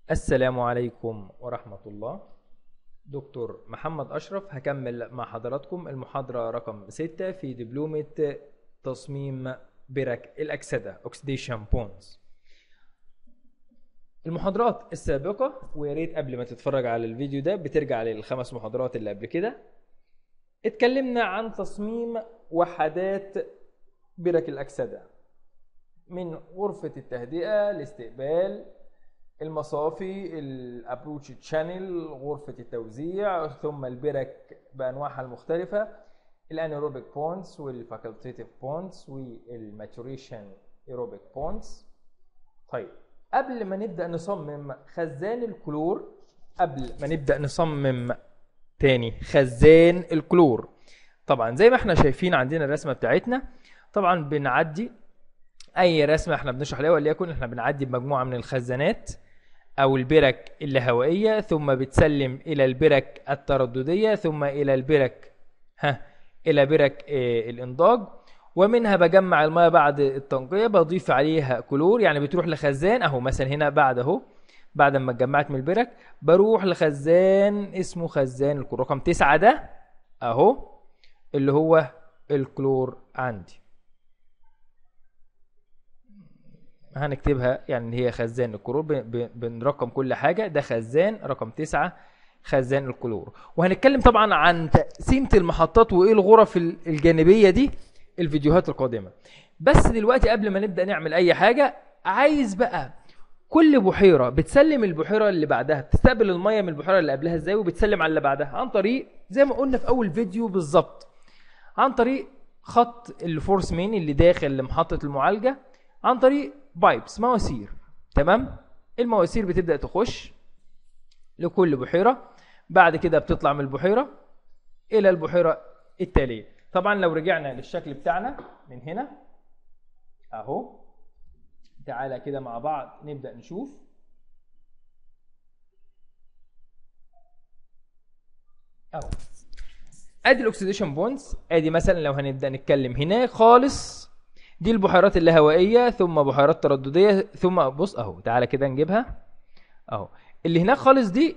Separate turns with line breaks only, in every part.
السلام عليكم ورحمة الله دكتور محمد أشرف هكمل مع حضراتكم المحاضرة رقم 6 في دبلومة تصميم برك الأكسدة Oxidation Bonds المحاضرات السابقة ويا ريت قبل ما تتفرج على الفيديو ده بترجع للخمس محاضرات اللي قبل كده اتكلمنا عن تصميم وحدات برك الأكسدة من غرفة التهدئة الاستقبال المصافي الابروتش تشانل غرفة التوزيع ثم البرك بأنواعها المختلفة الانيروبيك بونز والفاكولتيتيف بونز والماتوريشن ايروبيك بونز طيب قبل ما نبدأ نصمم خزان الكلور قبل ما نبدأ نصمم تاني خزان الكلور طبعا زي ما احنا شايفين عندنا الرسمة بتاعتنا طبعا بنعدي اي رسمه احنا بنشرح عليها وليكن احنا بنعدي بمجموعه من الخزانات او البرك الهوائيه ثم بتسلم الى البرك التردديه ثم الى البرك ها الى برك اه الانضاج ومنها بجمع الميه بعد التنقيه بضيف عليها كلور يعني بتروح لخزان اهو مثلا هنا بعد اهو بعد ما اتجمعت من البرك بروح لخزان اسمه خزان الكلور رقم تسعة ده اهو اللي هو الكلور عندي هنكتبها يعني ان هي خزان الكلور بنرقم كل حاجة ده خزان رقم تسعة خزان الكلور وهنتكلم طبعا عن تقسيمة المحطات وايه الغرف الجانبية دي الفيديوهات القادمة بس دلوقتي قبل ما نبدأ نعمل اي حاجة عايز بقى كل بحيرة بتسلم البحيرة اللي بعدها بتستقبل المية من البحيرة اللي قبلها ازاي وبتسلم على اللي بعدها عن طريق زي ما قلنا في اول فيديو بالظبط عن طريق خط الفورس مين اللي داخل لمحطة المعالجة عن طريق بايبس مواسير تمام المواسير بتبدا تخش لكل بحيره بعد كده بتطلع من البحيره الى البحيره التاليه طبعا لو رجعنا للشكل بتاعنا من هنا اهو تعالى كده مع بعض نبدا نشوف اهو ادي الاكسيديشن بونز ادي مثلا لو هنبدا نتكلم هناك خالص دي البحيرات الهوائيه ثم بحيرات تردديه ثم بص اهو تعالى كده نجيبها اهو اللي هناك خالص دي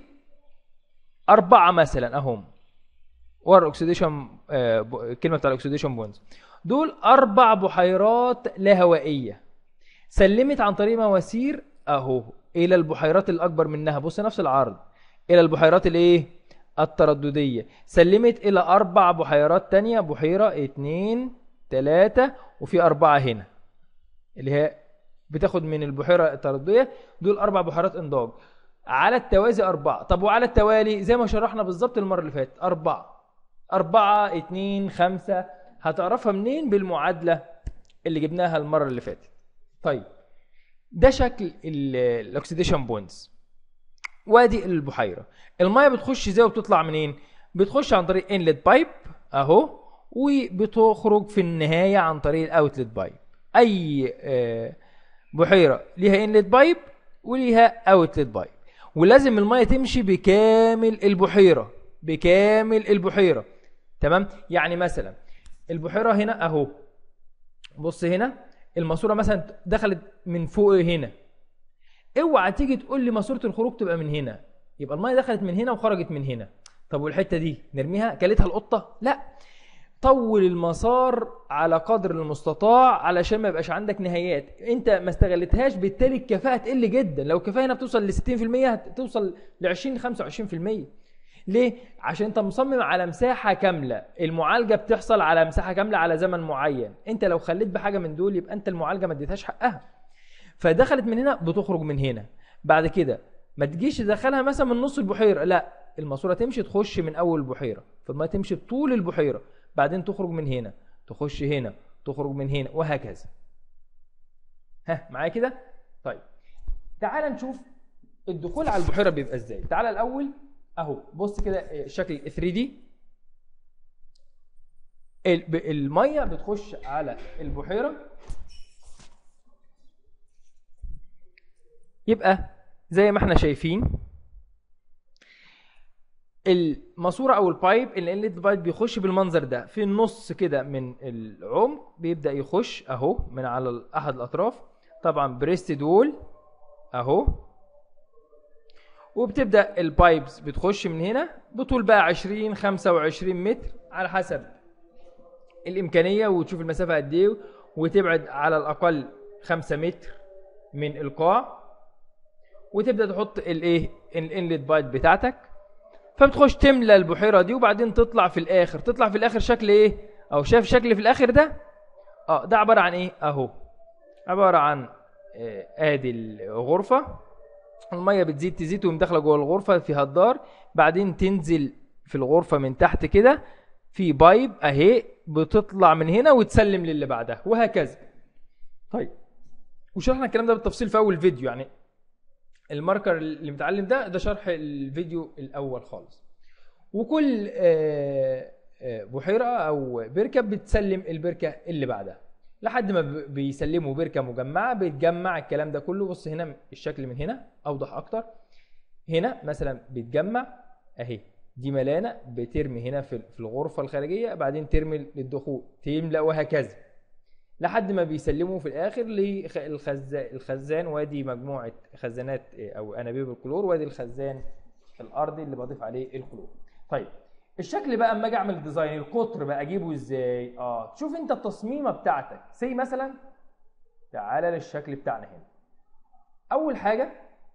اربعه مثلا اهم ورا الاكسيديشن آه الكلمه بتاع الاكسيديشن بونز دول اربع بحيرات لا هوائيه سلمت عن طريق مواسير اهو الى البحيرات الاكبر منها بص نفس العرض الى البحيرات الايه التردديه سلمت الى اربع بحيرات تانية بحيره اتنين تلاتة وفي أربعة هنا اللي هي بتاخد من البحيرة الترددية دول أربع بحيرات إنضاج على التوازي أربعة طب وعلى التوالي زي ما شرحنا بالظبط المرة اللي فاتت أربعة أربعة اتنين خمسة هتعرفها منين بالمعادلة اللي جبناها المرة اللي فاتت طيب ده شكل الأكسيديشن بونز وادي البحيرة المية بتخش ازاي وبتطلع منين بتخش عن طريق انلت بايب اهو وبتخرج في النهاية عن طريق الاوتلت بايب اي بحيرة ليها انلت بايب وليها اوتلت بايب ولازم المية تمشي بكامل البحيرة بكامل البحيرة تمام يعني مثلا البحيرة هنا اهو بص هنا الماسورة مثلا دخلت من فوق هنا اوعى تيجي تقول لي ماسورة الخروج تبقى من هنا يبقى المية دخلت من هنا وخرجت من هنا طب والحتة دي نرميها كلتها القطة لا طول المسار على قدر المستطاع علشان ما يبقاش عندك نهايات انت ما استغلتهاش بالتالي الكفاءه تقل جدا لو الكفاءه هنا بتوصل ل 60% هتوصل ل 20 25% ليه عشان انت مصمم على مساحه كامله المعالجه بتحصل على مساحه كامله على زمن معين انت لو خليت بحاجه من دول يبقى انت المعالجه ما اديتهاش حقها فدخلت من هنا بتخرج من هنا بعد كده ما تجيش تدخلها مثلا من نص البحيره لا الماسوره تمشي تخش من اول البحيره فالميه تمشي طول البحيره بعدين تخرج من هنا تخش هنا تخرج من هنا وهكذا ها معايا كده طيب تعال نشوف الدخول على البحيره بيبقى ازاي تعال الاول اهو بص كده شكل 3 دي الميه بتخش على البحيره يبقى زي ما احنا شايفين الماسوره او البايب الانلت بايب بيخش بالمنظر ده في النص كده من العمق بيبدا يخش اهو من على احد الاطراف طبعا بريستد وول اهو وبتبدا البايبس بتخش من هنا بطول بقى 20 25 متر على حسب الامكانيه وتشوف المسافه قد ايه وتبعد على الاقل 5 متر من القاع وتبدا تحط الايه الانلت بايت بتاعتك فبتخش تملى البحيره دي وبعدين تطلع في الاخر تطلع في الاخر شكل ايه او شايف شكل في الاخر ده اه ده عباره عن ايه اهو عباره عن آه، ادي الغرفه الميه بتزيد تزيد وتقوم داخله جوه الغرفه في هدار بعدين تنزل في الغرفه من تحت كده في بايب اهي بتطلع من هنا وتسلم للي بعدها وهكذا طيب وشرحنا الكلام ده بالتفصيل في اول فيديو يعني الماركر اللي متعلم ده ده شرح الفيديو الاول خالص وكل آه، آه، بحيره او بركه بتسلم البركه اللي بعدها لحد ما ب- بيسلموا بركه مجمعه بيتجمع الكلام ده كله بص هنا الشكل من هنا اوضح اكتر هنا مثلا بيتجمع اهي دي ملانه بترمي هنا في في الغرفه الخارجيه بعدين ترمي للدخول تملا وهكذا لحد ما بيسلموا في الاخر للخزان الخزان وادي مجموعه خزانات إيه، او انابيب الكلور وادي الخزان الارضي اللي بضيف عليه الكلور طيب الشكل بقى اما اجي اعمل ديزاين القطر بقى اجيبه ازاي اه تشوف انت التصميمه بتاعتك زي مثلا تعالى للشكل بتاعنا هنا اول حاجه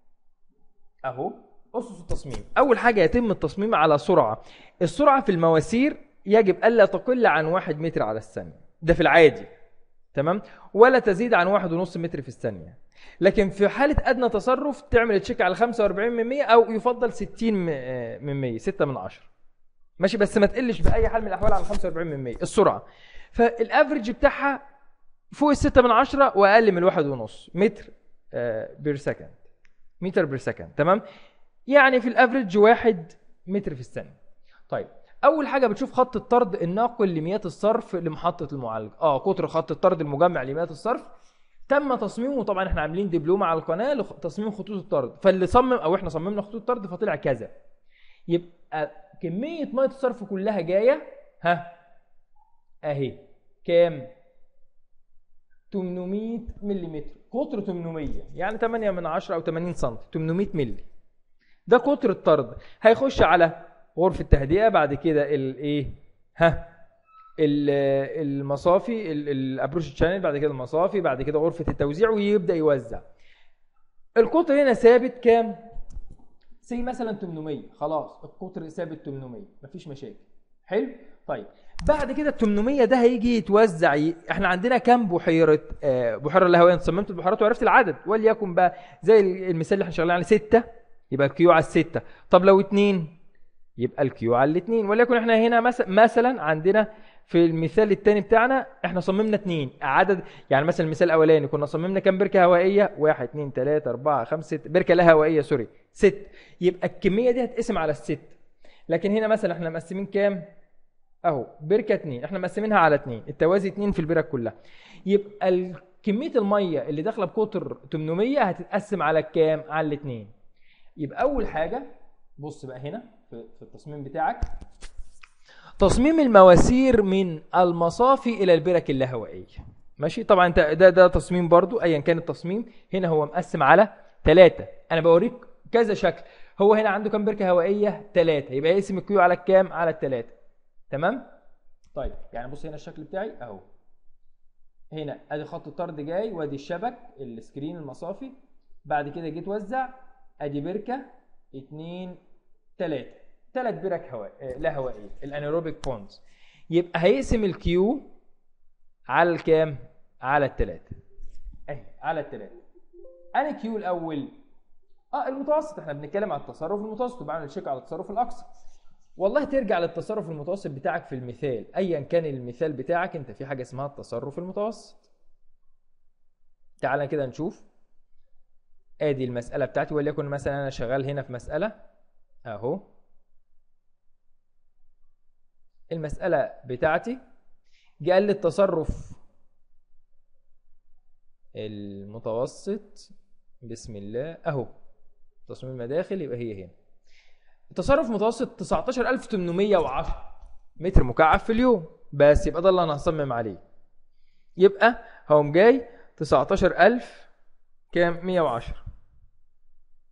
اهو اسس التصميم اول حاجه يتم التصميم على سرعه السرعه في المواسير يجب الا تقل عن واحد متر على الثانيه ده في العادي تمام ولا تزيد عن واحد ونص متر في الثانيه لكن في حاله ادنى تصرف تعمل تشيك على 45 من 100 او يفضل 60 م- آه، من 100 6 من 10 ماشي بس ما تقلش باي حال من الاحوال عن 45 من 100 السرعه فالافرج بتاعها فوق الستة من عشرة واقل من الواحد ونص متر بير سكند متر بير سكند تمام يعني في الافرج واحد متر في الثانيه طيب اول حاجه بتشوف خط الطرد الناقل لمياه الصرف لمحطه المعالج اه قطر خط الطرد المجمع لمياه الصرف تم تصميمه طبعا احنا عاملين دبلومه على القناه لتصميم خطوط الطرد فاللي صمم او احنا صممنا خطوط الطرد فطلع كذا يبقى كميه ميه الصرف كلها جايه ها اهي كام 800 ملم قطر 800 يعني 8 من 10 او 80 سم 800 ملي ده قطر الطرد هيخش على غرفه تهدئه بعد كده الايه ها ال- المصافي الابروش شانل بعد كده المصافي بعد كده غرفه التوزيع ويبدا يوزع القطر هنا ثابت كام سي مثلا 800 خلاص القطر ثابت 800 مفيش مشاكل حلو طيب بعد كده ال 800 ده هيجي يتوزع ي... احنا عندنا كام بحيره آه بحيره الهوائيه انت صممت البحيرات وعرفت العدد وليكن بقى زي المثال اللي احنا شغالين عليه 6 يبقى الكيو على الستة طب لو اتنين يبقى الكيو على الاثنين وليكن احنا هنا مس- مثلا عندنا في المثال الثاني بتاعنا احنا صممنا اثنين عدد يعني مثلا المثال الاولاني كنا صممنا كام بركه هوائيه واحد اثنين ثلاثة أربعة خمسة ست بركه لا هوائيه سوري ست يبقى الكميه دي هتقسم على الست لكن هنا مثلا احنا مقسمين كام اهو بركه اتنين احنا مقسمينها على اتنين التوازي اتنين في البرك كلها يبقى ال- كميه الميه اللي داخله بقطر 800 هتتقسم على كام على الاتنين يبقى اول حاجه بص بقى هنا في في التصميم بتاعك تصميم المواسير من المصافي الى البرك اللاهوائيه ماشي طبعا انت ده ده تصميم برضو ايا كان التصميم هنا هو مقسم على ثلاثة انا بوريك كذا شكل هو هنا عنده كام بركه هوائيه ثلاثة يبقى يقسم الكيو على الكام على الثلاثة تمام طيب يعني بص هنا الشكل بتاعي اهو هنا ادي خط الطرد جاي وادي الشبك السكرين المصافي بعد كده جيت وزع ادي بركه اتنين تلاته تلات برك هواء آه، لا هوائيه الانيروبيك بونز يبقى هيقسم الكيو على الكام على التلاته اهي على التلاته انا كيو الاول اه المتوسط احنا بنتكلم على التصرف المتوسط وبعمل تشيك على التصرف الاقصى والله ترجع للتصرف المتوسط بتاعك في المثال ايا كان المثال بتاعك انت في حاجه اسمها التصرف المتوسط تعال كده نشوف ادي المساله بتاعتي وليكن مثلا انا شغال هنا في مساله اهو المساله بتاعتي جه قال لي التصرف المتوسط بسم الله اهو تصميم المداخل يبقى هي هنا التصرف متوسط 19810 متر مكعب في اليوم بس يبقى ده اللي انا هصمم عليه يبقى هقوم جاي 19000 كام 110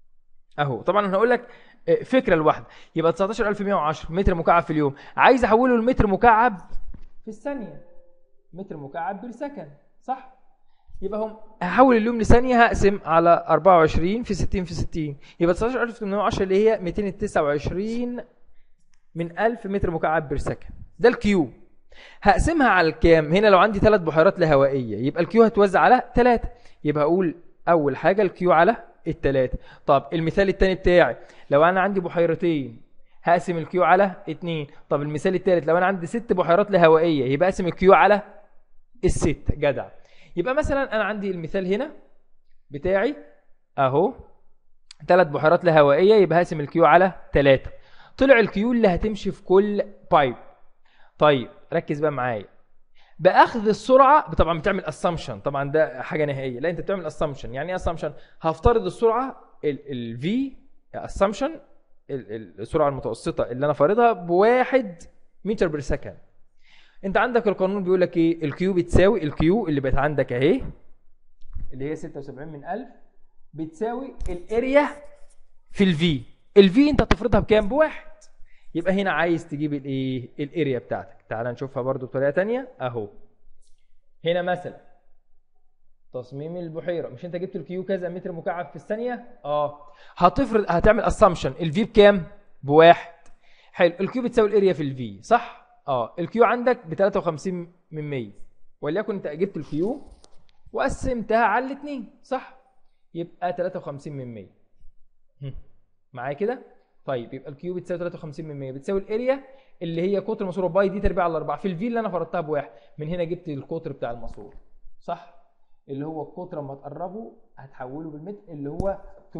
اهو طبعا انا هقول لك آه، فكره الواحده يبقى 19110 متر مكعب في اليوم عايز احوله لمتر مكعب في الثانيه متر مكعب بالسكند صح يبقى هم هحول اليوم لثانيه هقسم على 24 في 60 في 60 يبقى 19810 اللي هي 229 من 1000 متر مكعب بير سكند ده الكيو هقسمها على الكام هنا لو عندي ثلاث بحيرات لا هوائيه يبقى الكيو هتوزع على ثلاثه يبقى اقول اول حاجه الكيو على الثلاثه طب المثال الثاني بتاعي لو انا عندي بحيرتين هقسم الكيو على اتنين طب المثال الثالث لو انا عندي ست بحيرات لا هوائيه يبقى اقسم الكيو على الست جدع يبقى مثلا انا عندي المثال هنا بتاعي اهو ثلاث بحيرات لا هوائيه يبقى هقسم الكيو على ثلاثه طلع الكيو اللي هتمشي في كل بايب طيب ركز بقى معايا باخذ السرعه طبعا بتعمل اسامبشن طبعا ده حاجه نهائيه لا انت بتعمل اسامبشن يعني ايه اسامبشن هفترض السرعه الفي اسامبشن السرعه المتوسطه اللي انا فارضها بواحد متر بير سكند انت عندك القانون بيقول لك ايه الكيو بتساوي الكيو اللي بقت عندك اهي اللي هي 76 من 1000 بتساوي الاريا في الفي الفي انت هتفرضها بكام بواحد يبقى هنا عايز تجيب الايه الاريا بتاعتك تعال نشوفها برضو بطريقه تانية اهو هنا مثلا تصميم البحيره مش انت جبت الكيو كذا متر مكعب في الثانيه اه هتفرض هتعمل اسامبشن الفي بكام بواحد حلو الكيو بتساوي الاريا في الفي صح اه الكيو عندك ب 53 من 100 وليكن انت جبت الكيو وقسمتها على الاثنين صح يبقى 53 من 100 هم. معايا كده طيب يبقى الكيو بتساوي 53 من 100 بتساوي الاريا اللي هي قطر الماسوره باي دي تربيع على 4 في الفي اللي انا فرضتها بواحد من هنا جبت القطر بتاع الماسوره صح اللي هو القطر لما تقربه هتحوله بالمتر اللي هو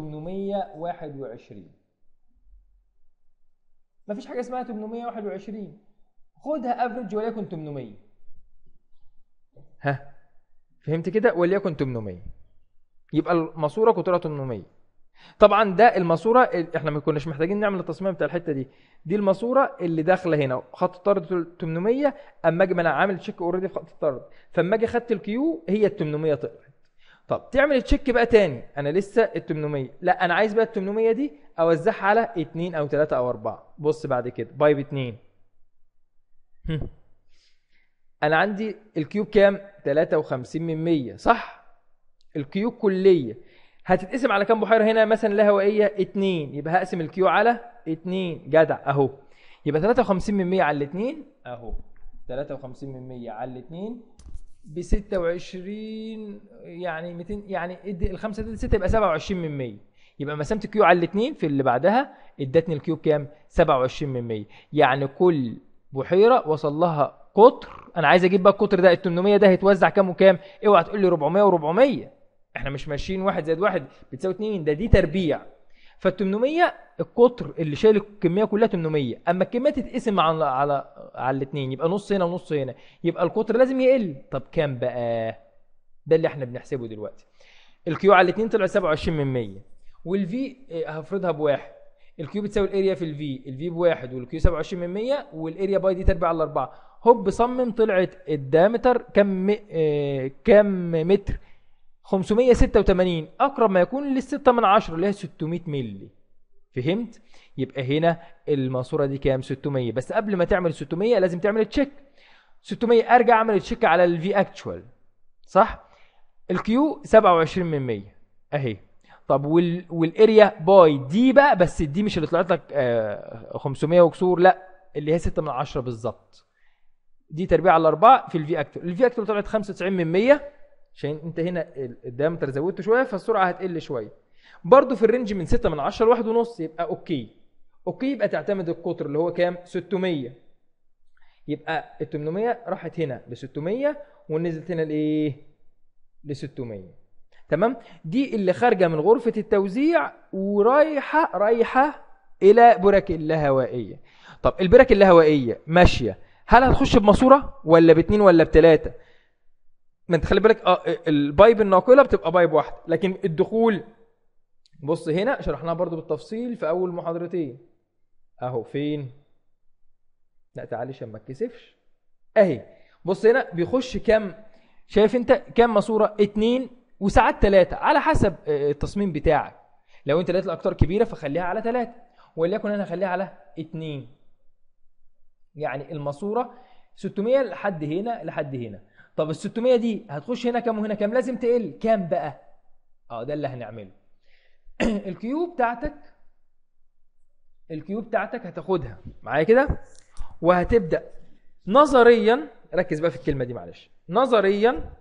821 مفيش حاجه اسمها 821 خدها افريج وليكن 800 ها فهمت كده وليكن 800 يبقى الماسوره قطرها 800 طبعا ده الماسوره احنا ما كناش محتاجين نعمل التصميم بتاع الحته دي دي الماسوره اللي داخله هنا خط الطرد 800 اما اجي ما انا عامل تشيك اوريدي في خط الطرد فاما اجي خدت الكيو هي ال 800 طلعت طب تعمل تشيك بقى تاني انا لسه ال 800 لا انا عايز بقى ال 800 دي اوزعها على 2 او 3 او 4 بص بعد كده بايب 2 هم. انا عندي الكيوب كام 53 من 100 صح الكيوب كليه هتتقسم على كام بحيره هنا مثلا لا هوائيه 2 يبقى هقسم الكيو على 2 جدع اهو يبقى 53 من 100 على الاثنين اهو 53 من 100 على الاثنين ب 26 يعني 200 يعني ادي الخمسه دي 6 يبقى 27 من 100 يبقى مسامه الكيو على الاثنين في اللي بعدها ادتني الكيو بكام 27 من 100 يعني كل بحيره وصل لها قطر انا عايز اجيب بقى القطر ده ال 800 ده هيتوزع كام وكام اوعى تقول لي 400 و400 احنا مش ماشيين واحد زائد واحد بتساوي 2 ده دي تربيع فال 800 القطر اللي شايل الكميه كلها 800 اما الكميه تتقسم على على على الاثنين يبقى نص هنا ونص هنا يبقى القطر لازم يقل طب كام بقى ده اللي احنا بنحسبه دلوقتي الكيو على الاثنين طلع 27 من 100 والفي هفرضها بواحد الكيو بتساوي الاريا في الفي الفي بواحد والكيو 27 من 100 والاريا باي دي تربيع على 4 هوب صمم طلعت الدامتر كم م... آه... كم متر 586 اقرب ما يكون للستة من عشرة اللي هي 600 مللي فهمت يبقى هنا الماسوره دي كام 600 بس قبل ما تعمل 600 لازم تعمل تشيك 600 ارجع اعمل تشيك على الفي اكتوال صح الكيو 27 من 100 اهي طب وال... والاريا باي دي بقى بس دي مش اللي طلعت لك آه 500 وكسور لا اللي هي 6 من 10 بالظبط دي تربيع على 4 في الفي اكتوال الفي اكتوال طلعت 95 من 100 عشان انت هنا الدايمتر زودته شويه فالسرعه هتقل شويه برضو في الرينج من 6 من 10 لواحد ونص يبقى اوكي اوكي يبقى تعتمد القطر اللي هو كام 600 يبقى ال 800 راحت هنا ل 600 ونزلت هنا لايه ل 600 تمام دي اللي خارجه من غرفه التوزيع ورايحه رايحه الى برك اللاهوائيه طب البرك اللاهوائيه ماشيه هل هتخش بماسوره ولا باتنين ولا بتلاته ما انت خلي بالك اه البايب الناقله بتبقى بايب واحده لكن الدخول بص هنا شرحناها برضو بالتفصيل في اول محاضرتين اهو فين لا تعالي عشان ما اتكسفش اهي بص هنا بيخش كام شايف انت كام ماسوره اتنين وساعات ثلاثة على حسب التصميم بتاعك لو انت لقيت الاقطار كبيره فخليها على 3 وليكن انا هخليها على 2 يعني الماسوره 600 لحد هنا لحد هنا طب ال 600 دي هتخش هنا كام وهنا كام لازم تقل كام بقى اه ده اللي هنعمله الكيو بتاعتك الكيو بتاعتك هتاخدها معايا كده وهتبدا نظريا ركز بقى في الكلمه دي معلش نظريا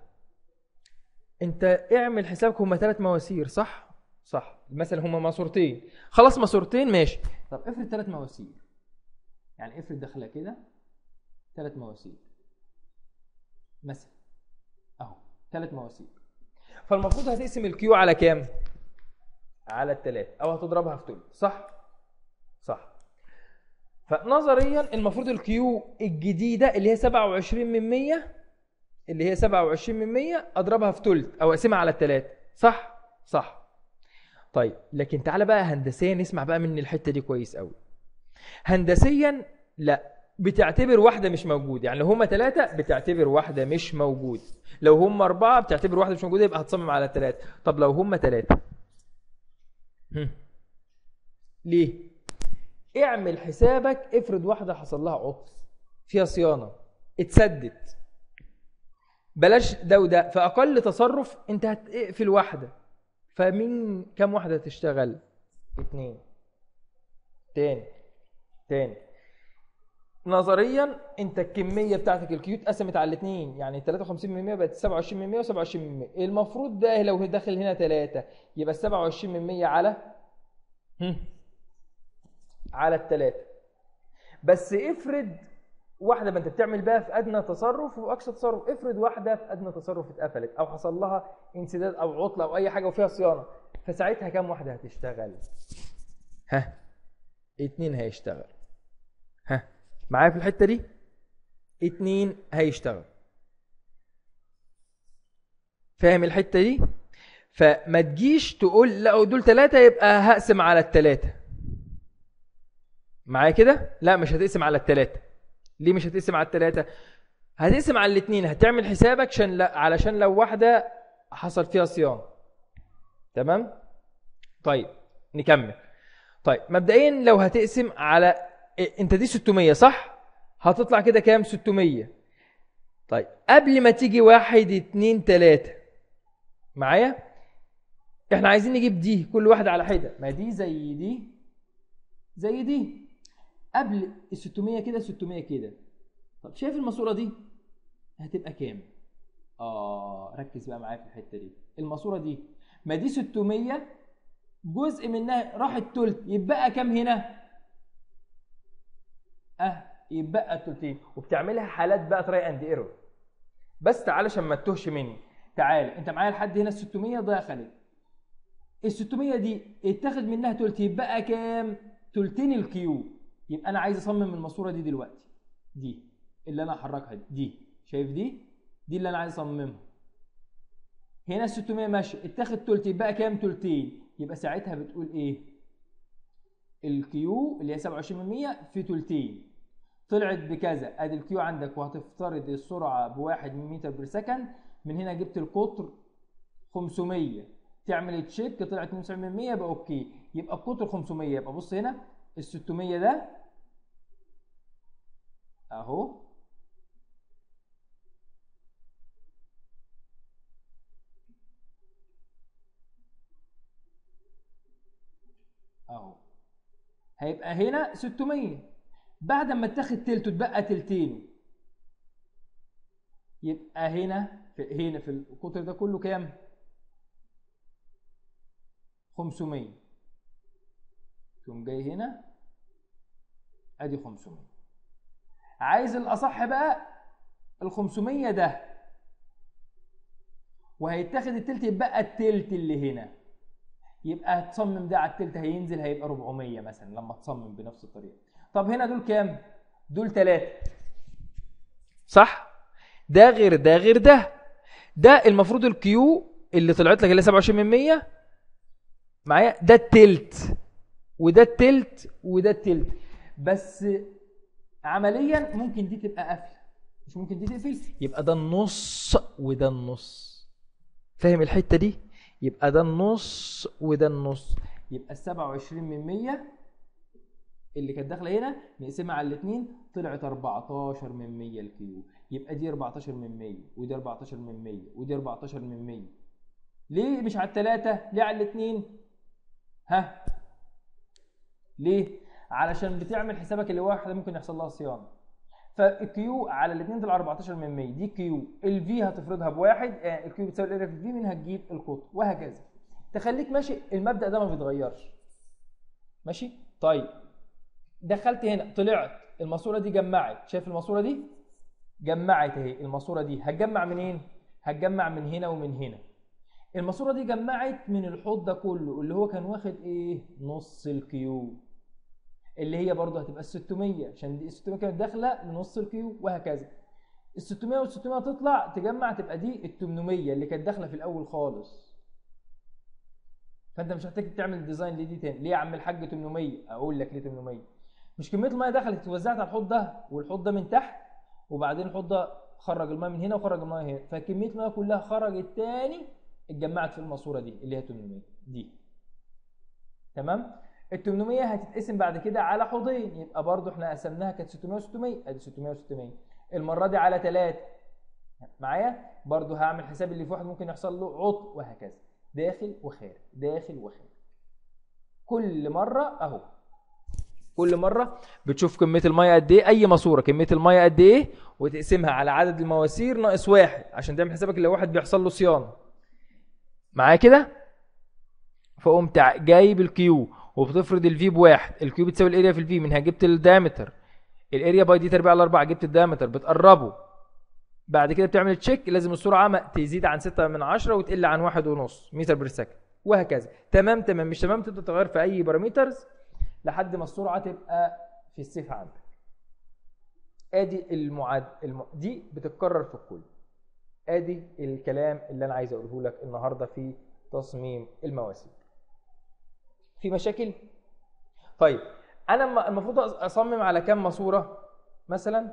انت اعمل حسابك هما ثلاث مواسير صح صح مثلا هما ماسورتين خلاص ماسورتين ماشي طب افرض ثلاث مواسير يعني افرض داخله كده ثلاث مواسير مثلا اهو ثلاث مواسير فالمفروض هتقسم الكيو على كام على الثلاث او هتضربها في ثلث صح صح فنظريا المفروض الكيو الجديده اللي هي 27 من 100 اللي هي 27 من 100 اضربها في ثلث او اقسمها على الثلاث صح صح طيب لكن تعالى بقى هندسيا نسمع بقى من الحته دي كويس قوي هندسيا لا بتعتبر واحده مش موجود يعني لو هما ثلاثه بتعتبر واحده مش موجود لو هما اربعه بتعتبر واحده مش موجوده يبقى هتصمم على الثلاثه طب لو هما ثلاثه هم. ليه اعمل حسابك افرض واحده حصل لها عطل فيها صيانه اتسدت بلاش ده وده فاقل تصرف انت هتقفل واحده فمين كم واحده تشتغل اتنين تاني تاني نظريا انت الكميه بتاعتك الكيو اتقسمت على الاثنين يعني 53 من 100 بقت 27 من 100 و27 من 100 المفروض ده لو داخل هنا 3 يبقى 27 من 100 على هم. على الثلاثه بس افرض واحده ما انت بتعمل بقى في ادنى تصرف واقصى تصرف افرض واحده في ادنى تصرف اتقفلت او حصل لها انسداد او عطله او اي حاجه وفيها صيانه فساعتها كام واحده هتشتغل ها اتنين هيشتغل ها معايا في الحته دي اتنين هيشتغل فاهم الحته دي فما تجيش تقول لا دول ثلاثة يبقى هقسم على الثلاثة معايا كده لا مش هتقسم على الثلاثة ليه مش هتقسم على الثلاثة هتقسم على الاثنين هتعمل حسابك عشان لا علشان لو واحدة حصل فيها صيانة تمام طيب نكمل طيب مبدئيا لو هتقسم على إيه، انت دي 600 صح هتطلع كده كام 600 طيب قبل ما تيجي واحد اتنين تلاتة معايا احنا عايزين نجيب دي كل واحدة على حدة ما دي زي دي زي دي قبل ال 600 كده 600 كده طب شايف الماسورة دي هتبقى كام اه ركز بقى معايا في الحتة دي الماسورة دي ما دي 600 جزء منها راحت تلت يبقى كام هنا اه يبقى التلتين وبتعملها حالات بقى تراي اند ايرور بس تعالى عشان ما تتوهش مني تعالى انت معايا لحد هنا ال 600 دخلت ال 600 دي اتاخد منها تلت يبقى كام؟ تلتين الكيو يبقى انا عايز اصمم الماسوره دي دلوقتي دي اللي انا هحركها دي. دي شايف دي؟ دي اللي انا عايز اصممها هنا ال 600 ماشي اتاخد تلت يبقى كام؟ تلتين يبقى ساعتها بتقول ايه؟ الكيو اللي هي 27% في تلتين طلعت بكذا ادي الكيو عندك وهتفترض السرعه بواحد متر بير سكند من هنا جبت القطر 500 تعمل تشيك طلعت 92% يبقى اوكي يبقى القطر 500 يبقى بص هنا ال 600 ده اهو اهو هيبقى هنا 600 بعد ما تاخد تلته تبقى تلتين يبقى هنا في هنا في القطر ده كله كام 500 تقوم جاي هنا ادي 500 عايز الاصح بقى ال 500 ده وهيتاخد التلت يبقى التلت اللي هنا يبقى هتصمم ده على التلت هينزل هيبقى 400 مثلا لما تصمم بنفس الطريقه طب هنا دول كام دول ثلاثة صح ده غير ده غير ده ده المفروض الكيو اللي طلعت لك اللي 27 من 100 معايا ده التلت وده التلت وده التلت بس عمليا ممكن دي تبقى قافله مش ممكن دي تقفل يبقى ده النص وده النص فاهم الحته دي يبقى ده النص وده النص يبقى ال 27 من 100 اللي كانت داخله هنا نقسمها على الاثنين طلعت 14 من 100 الكيو يبقى دي 14 من 100 ودي 14 من 100 ودي 14 من 100 ليه مش على الثلاثه ليه على الاثنين ها ليه علشان بتعمل حسابك اللي واحده ممكن يحصل لها صيانه فالكيو على الاثنين طلع 14 من 100 دي كيو الفي هتفرضها بواحد آه، الكيو بتساوي الاريا في الفي منها تجيب القطر وهكذا تخليك ماشي المبدا ده ما بيتغيرش ماشي طيب دخلت هنا طلعت الماسوره دي جمعت شايف الماسوره دي جمعت اهي الماسوره دي هتجمع منين هتجمع من هنا ومن هنا الماسوره دي جمعت من الحوض ده كله اللي هو كان واخد ايه نص الكيو اللي هي برضه هتبقى ال 600 عشان دي ال 600 كانت داخله لنص الكيو وهكذا ال 600 وال 600 تطلع تجمع تبقى دي ال 800 اللي كانت داخله في الاول خالص فانت مش محتاج تعمل ديزاين لدي تاني ليه يا عم الحاج 800 اقول لك ليه 800 مش كميه الميه دخلت اتوزعت على الحوض ده والحوض ده من تحت وبعدين الحوض ده خرج الميه من هنا وخرج الميه هنا فكميه الميه كلها خرجت تاني اتجمعت في الماسوره دي اللي هي 800 دي تمام ال 800 هتتقسم بعد كده على حوضين يبقى برضو احنا قسمناها كانت 600 و600 ادي 600 و600 المره دي على 3 معايا برضو هعمل حساب اللي في واحد ممكن يحصل له عطل وهكذا داخل وخارج داخل وخارج كل مره اهو كل مره بتشوف كميه الميه قد ايه اي ماسوره كميه الميه قد ايه وتقسمها على عدد المواسير ناقص واحد عشان تعمل حسابك لو واحد بيحصل له صيانه معايا كده فقمت ع- جايب الكيو وبتفرض الفي بواحد الكيو بتساوي الاريا في الفي منها جبت الدايمتر الاريا باي دي تربيع على 4 جبت الدايمتر بتقربه بعد كده بتعمل تشيك لازم السرعه ما تزيد عن 6 من 10 وتقل عن واحد ونص متر بير سكند وهكذا تمام تمام مش تمام تبدا تغير في اي بارامترز لحد ما السرعه تبقى في السيف عندك ادي المعاد الم... دي بتتكرر في الكل ادي الكلام اللي انا عايز اقوله لك النهارده في تصميم المواسير في مشاكل طيب انا الم- المفروض اصمم على كام ماسوره مثلا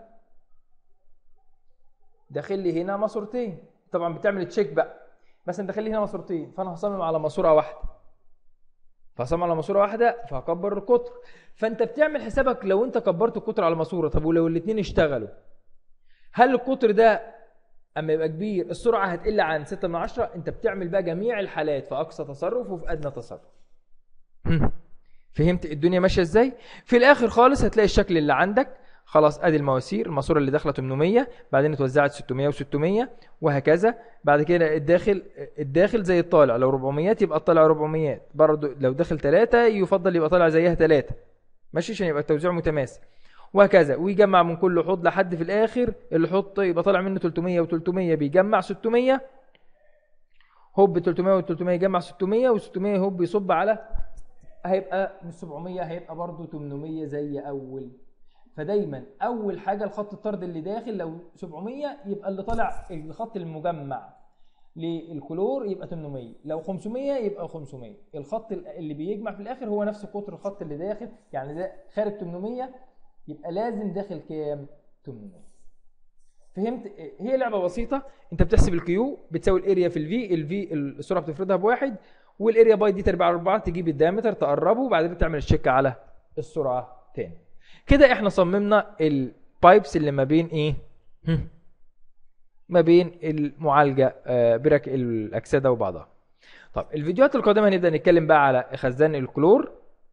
داخل لي هنا ماسورتين طبعا بتعمل تشيك بقى مثلا داخل لي هنا ماسورتين فانا هصمم على ماسوره واحده فهصمم على ماسوره واحده فهكبر القطر فانت بتعمل حسابك لو انت كبرت القطر على ماسوره طب ولو الاثنين اشتغلوا هل القطر ده اما يبقى كبير السرعه هتقل عن 6 من 10 انت بتعمل بقى جميع الحالات في اقصى تصرف وفي ادنى تصرف هم. فهمت الدنيا ماشيه ازاي في الاخر خالص هتلاقي الشكل اللي عندك خلاص ادي المواسير الماسوره اللي داخله 800 بعدين اتوزعت 600 و600 وهكذا بعد كده الداخل الداخل زي الطالع لو 400 يبقى الطالع 400 برضه لو داخل 3 يفضل يبقى طالع زيها 3 ماشي عشان يبقى التوزيع متماثل وهكذا ويجمع من كل حوض لحد في الاخر الحوض يبقى طالع منه 300 و300 بيجمع 600 هوب 300 و300 يجمع 600 و600 هوب يصب على هيبقى من 700 هيبقى برضه 800 زي اول فدايما اول حاجه الخط الطرد اللي داخل لو 700 يبقى اللي طالع الخط المجمع للكلور يبقى 800 لو 500 يبقى 500 الخط اللي بيجمع في الاخر هو نفس قطر الخط اللي داخل يعني ده خارج 800 يبقى لازم داخل كام 800 فهمت هي لعبه بسيطه انت بتحسب الكيو بتساوي الاريا في الفي الفي السرعه بتفرضها بواحد والاريا باي دي تربيع على 4 تجيب الدايمتر تقربه وبعدين تعمل الشيك على السرعه تاني كده احنا صممنا البايبس اللي ما بين ايه هم. ما بين المعالجه آه، برك الاكسده وبعضها طب الفيديوهات القادمه هنبدا نتكلم بقى على خزان الكلور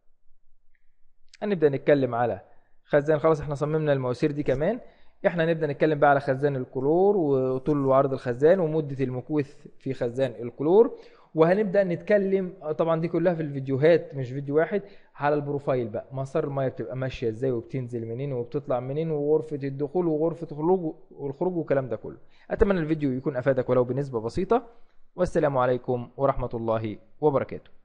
هنبدا نتكلم على خزان خلاص احنا صممنا المواسير دي كمان احنا نبدا نتكلم بقى على خزان الكلور وطول وعرض الخزان ومده المكوث في خزان الكلور وهنبدا نتكلم طبعا دي كلها في الفيديوهات مش فيديو واحد على البروفايل بقى مسار الميه بتبقى ماشيه ازاي وبتنزل منين وبتطلع منين وغرفه الدخول وغرفه الخروج والخروج والكلام ده كله اتمنى الفيديو يكون افادك ولو بنسبه بسيطه والسلام عليكم ورحمه الله وبركاته